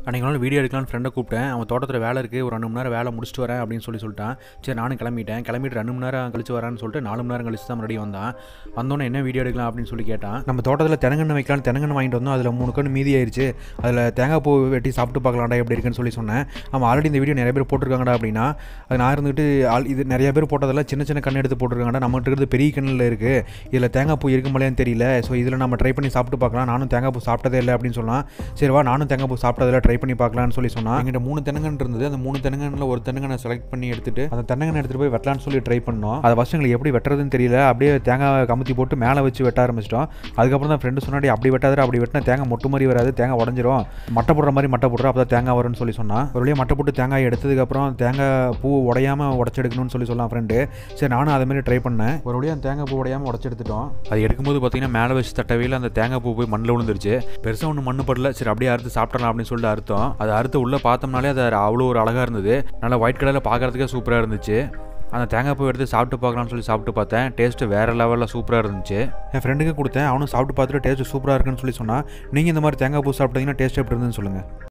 அன்றைக்கி நாள் வீடியோ எடுக்கலாம்னு ஃப்ரெண்டை கூப்பிட்டேன் அவன் தோட்டத்தில் வேலை இருக்குது ஒரு ரெண்டு மணி நேரம் வேலை முடிச்சுட்டு வரேன் அப்படின்னு சொல்லி சொல்லிட்டான் சரி நானும் கிளம்பிட்டேன் கிளம்பிட்டு ரெண்டு மணி நேரம் கழிச்சு வரேன்னு சொல்லிட்டு நாலு மணி நேரம் கழிச்சு தான் மறுபடியும் வந்தான் வந்தோன்னே என்ன வீடியோ எடுக்கலாம் அப்படின்னு சொல்லி கேட்டான் நம்ம தோட்டத்தில் தெனங்கண்ணு வைக்கலாம்னு தெனங்கண்ணு வாங்கிட்டு வந்தோம் அதில் மூணு கண்ணு மீதி ஆயிடுச்சு அதில் தேங்காய் பூ வெட்டி சாப்பிட்டு பார்க்கலாம்டா எப்படி இருக்குன்னு சொல்லி சொன்னேன் அவன் ஆல்ரெடி இந்த வீடியோ நிறைய பேர் போட்டிருக்காங்கடா அப்படின்னா அது நான் இருந்துட்டு ஆல் இது நிறைய பேர் போட்டதெல்லாம் சின்ன சின்ன கண்ணு எடுத்து போட்டிருக்காங்கடா நம்மகிட்ட இருக்கிறது பெரிய கண்ணில் இருக்குது இதில் தேங்காய் பூ இருக்குமலையான்னு தெரியல ஸோ இதில் நம்ம ட்ரை பண்ணி சாப்பிட்டு பார்க்கலாம் நானும் தேங்காய் பூ சாப்பிட்டதே இல்லை அப்படின்னு சொன்னான் சரி வா நானும் தேங்காய் பூ சாப்பிட்டதில் ட்ரை பண்ணி பார்க்கலாம்னு சொல்லி சொன்னான் எங்கிட்ட மூணு தென்னங்கன்று இருந்தது அந்த மூணு தென்னங்கன்னில் ஒரு தென்னங்கனை செலக்ட் பண்ணி எடுத்துட்டு அந்த தென்னங்கனை எடுத்துகிட்டு போய் வெட்டலான்னு சொல்லி ட்ரை பண்ணோம் அதை ஃபஸ்ட் எங்களுக்கு எப்படி வெட்டுறதுன்னு தெரியல அப்படியே தேங்காய் கமுத்தி போட்டு மேலே வச்சு வெட்ட ஆரம்பிச்சிட்டோம் அதுக்கப்புறம் தான் ஃப்ரெண்டு சொன்னாடி அப்படி வெட்டாத அப்படி வெட்டினா தேங்காய் மொட்டு மாதிரி வராது தேங்காய் உடஞ்சிரும் மட்டை போடுற மாதிரி மட்டை போடுற அப்போ தான் தேங்காய் வரும்னு சொல்லி சொன்னான் ஒரு வழியாக மட்டை போட்டு தேங்காய் எடுத்ததுக்கப்புறம் தேங்காய் பூ உடையாம உடச்செடுக்கணும்னு சொல்லி சொல்லலாம் ஃப்ரெண்டு சரி நானும் அதே மாதிரி ட்ரை பண்ணேன் ஒரு வழியாக அந்த தேங்காய் பூ உடையாம உடச்செடுத்துட்டோம் அது எடுக்கும்போது பார்த்தீங்கன்னா மேலே வச்சு தட்டவையில் அந்த தேங்காய் பூ போய் மண்ணில் விழுந்துருச்சு பெருசாக ஒன்றும் மண்ணு படல சரி அப்படியே அறுத்து சாப்பிடலாம் அப்படின்னு சொல்லிட்டு அறுத்தோம் அது அறுத்து உள்ளே பார்த்தோம்னாலே அது அவ்வளோ ஒரு அழகாக இருந்தது நல்லா ஒயிட் கலரில் பார்க்குறதுக்கே சூப்பராக இருந்துச்சு அந்த தேங்காய் பூ எடுத்து சாப்பிட்டு பார்க்கலாம்னு சொல்லி சாப்பிட்டு பார்த்தேன் டேஸ்ட்டு வேறு லெவலில் சூப்பராக இருந்துச்சு என் ஃப்ரெண்டுக்கு கொடுத்தேன் அவனும் சாப்பிட்டு பார்த்துட்டு டேஸ்ட் சூப்பராக இருக்குன்னு சொல்லி சொன்னான் நீங்கள் இந்த மாதிரி தேங்காய் பூ சாப்பிட்டீங்கன்னா டேஸ்ட் எப்படி இருந்துன்னு சொல்லுங்கள்